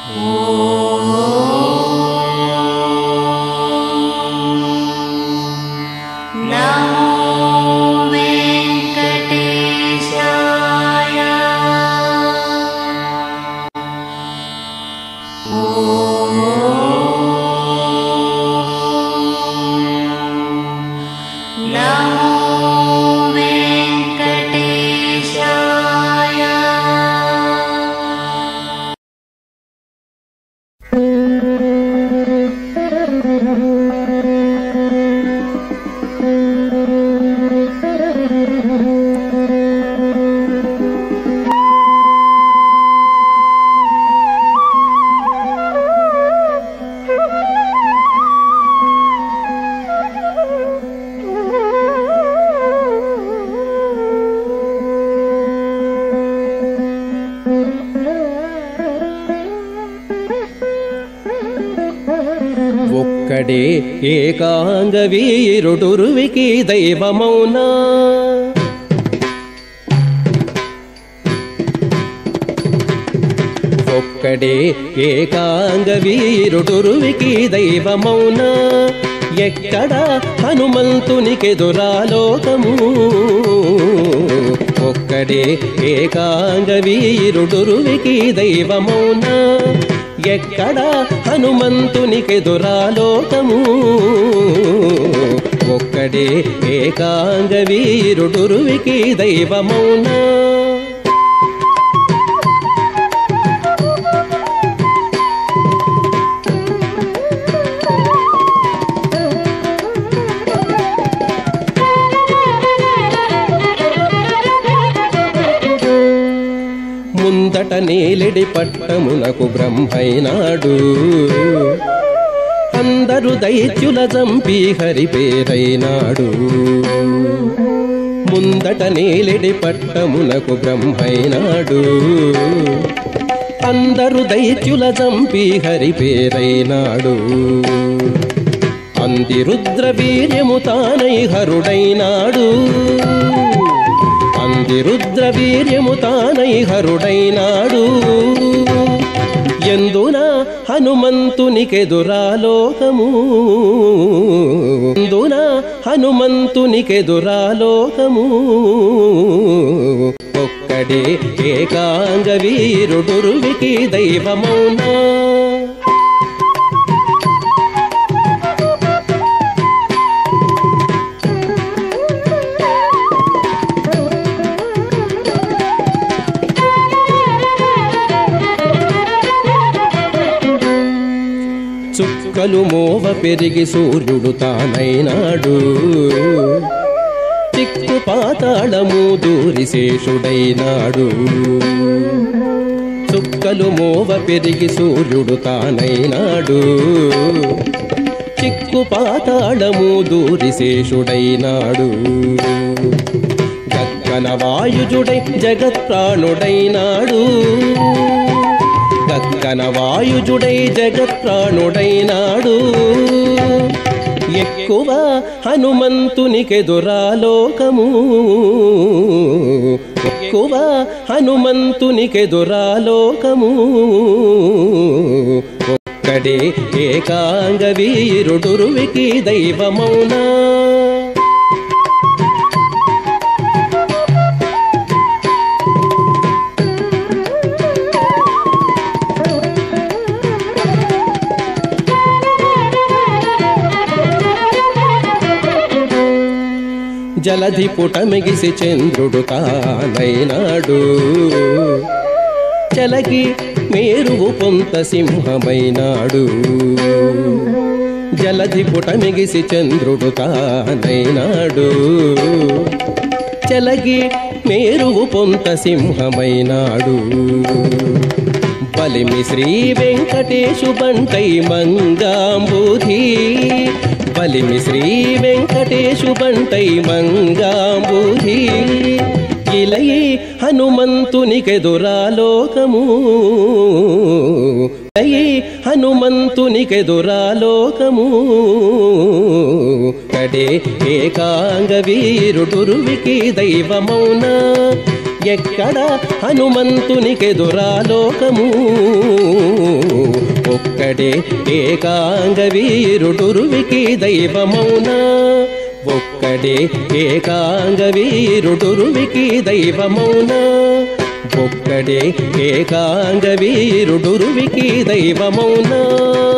नमो वेङ्कटेशाय नमो वेङ्कटेशाय ఒక్కడే ఏకాంగ వీరుడురువికి దైవమౌనా ఒక్కడే ఏకాంగ వీరుడురువికి దైవమౌనా ఎక్కడ హనుమంతునికెదురాలోకము ఒక్కడే ఏకాంగ వీరుడురువికి దైవమౌనా ఎక్కడ హనుమంతునికెదురాలోకము ఒక్కడే ఏకాంగ వీరుడురువికి దైవమౌనా ముందట నేలిడి పట్టమునకు బ్రహ్మైనాడు అందరు దైత్యుల చంపి హరి పేరైనాడు ముందట నేలిడి పట్టమునకు బ్రహ్మైనాడు అందరు దైత్యుల చంపి హరి పేరైనాడు అంది రుద్ర వీర్యము తానై హరుడైనాడు అంది రుద్ర వీర్యము తానై హరుడైనాడు ఎందున హనుమంతునికెదురాలోకము ఎందున హనుమంతునికెదురాలోకము ఒక్కడే ఏకాంగ వీరుడురువికి దైవమౌనా చుక్కలు మోవ పెరిగి సూర్యుడు తానైనాడు చిక్కు పాతాళము దూరి శేషుడైనాడు చుక్కలు మోవ పెరిగి సూర్యుడు తానైనాడు చిక్కు పాతాళము దూరి శేషుడైనాడు గక్కన వాయుజుడై జగత్ప్రాణుడైనాడు గక్కన వాయుజుడై జగత్ప్రాణుడైనాడు ఎక్కువ హనుమంతునికెదురాలోకము ఎక్కువ హనుమంతునికెదురాలోకము ఒక్కడే ఏకాంగ వీరుడురువికి దైవమౌనా జలధి పుటమిగిసి చంద్రుడు తానైనాడు చలకి మేరువు పొంత సింహమైనాడు జలధి పుటమిగిసి చంద్రుడు తానైనాడు చలకి మేరువు పొంత సింహమైనాడు బలిమి శ్రీ వెంకటేశు బంటై మంగాంబుధి బలిమి శ్రీ వెంకటేశు బంటై మంగాంబుధి ఇలయి హనుమంతునికెదురాలోకము ఇలయి హనుమంతునికెదురాలోకము కడే ఏకాంగ వీరుడురువికి దైవమౌనా ఎక్కడ హనుమంతునికెదురాలోకము ఒక్కడే ఏకాంగ వీరుడురువికి దైవమౌనా ఒక్కడే ఏకాంగ వీరుడురువికి దైవమౌనా ఒక్కడే ఏకాంగ వీరుడురువికి దైవమౌనా